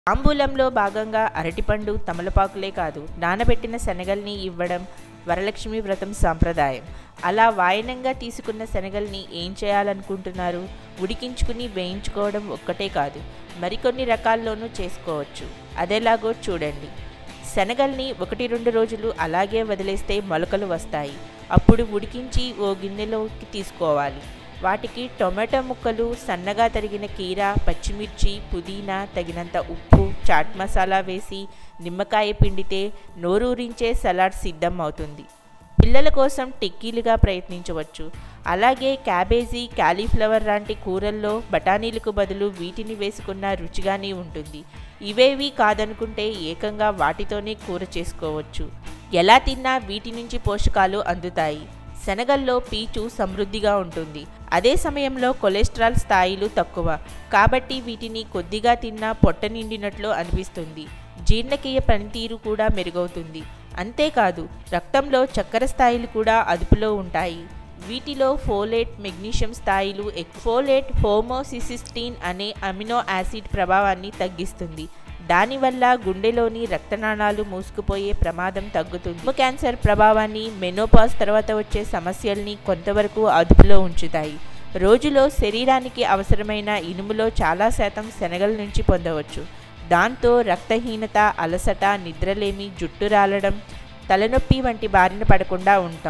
తాంబూలంలో భాగంగా అరటిపండు తమలపాకులే కాదు నానబెట్టిన శనగల్ని ఇవ్వడం వరలక్ష్మి వ్రతం సాంప్రదాయం అలా వాయనంగా తీసుకున్న శనగల్ని ఏం చేయాలనుకుంటున్నారు ఉడికించుకుని వేయించుకోవడం ఒక్కటే కాదు మరికొన్ని రకాల్లోనూ చేసుకోవచ్చు అదేలాగో చూడండి శనగల్ని ఒకటి రెండు రోజులు అలాగే వదిలేస్తే మొలకలు వస్తాయి అప్పుడు ఉడికించి ఓ గిన్నెలోకి తీసుకోవాలి వాటికి టొమాటో ముక్కలు సన్నగా తరిగిన కీర పచ్చిమిర్చి పుదీనా తగినంత ఉప్పు చాట్ మసాలా వేసి నిమ్మకాయ పిండితే నోరూరించే సలాడ్ సిద్ధం అవుతుంది పిల్లల కోసం టిక్కీలుగా ప్రయత్నించవచ్చు అలాగే క్యాబేజీ క్యాలీఫ్లవర్ లాంటి కూరల్లో బఠానీలకు బదులు వీటిని వేసుకున్న రుచిగానే ఉంటుంది ఇవేవి కాదనుకుంటే ఏకంగా వాటితోనే కూర చేసుకోవచ్చు ఎలా తిన్నా వీటి నుంచి పోషకాలు అందుతాయి శనగల్లో పీచు సమృద్ధిగా ఉంటుంది అదే సమయంలో కొలెస్ట్రాల్ స్థాయిలు తక్కువ కాబట్టి వీటిని కొద్దిగా తిన్నా పొట్ట నిండినట్లు అనిపిస్తుంది జీర్ణకీయ పనితీరు కూడా మెరుగవుతుంది అంతేకాదు రక్తంలో చక్కెర స్థాయిలు కూడా అదుపులో ఉంటాయి వీటిలో ఫోలేట్ మెగ్నీషియం స్థాయిలు ఫోలేట్ హోమోసిసిస్టీన్ అనే అమినో యాసిడ్ ప్రభావాన్ని తగ్గిస్తుంది దానివల్ల గుండెలోని రక్తనాళాలు మూసుకుపోయే ప్రమాదం తగ్గుతుంది రొమ్ము క్యాన్సర్ ప్రభావాన్ని మెనోపాజ్ తర్వాత వచ్చే సమస్యల్ని కొంతవరకు అదుపులో ఉంచుతాయి రోజులో శరీరానికి అవసరమైన ఇనుములో చాలా శాతం శనగల నుంచి పొందవచ్చు దాంతో రక్తహీనత అలసట నిద్రలేమి జుట్టు రాలడం తలనొప్పి వంటి బారిన పడకుండా ఉంటాం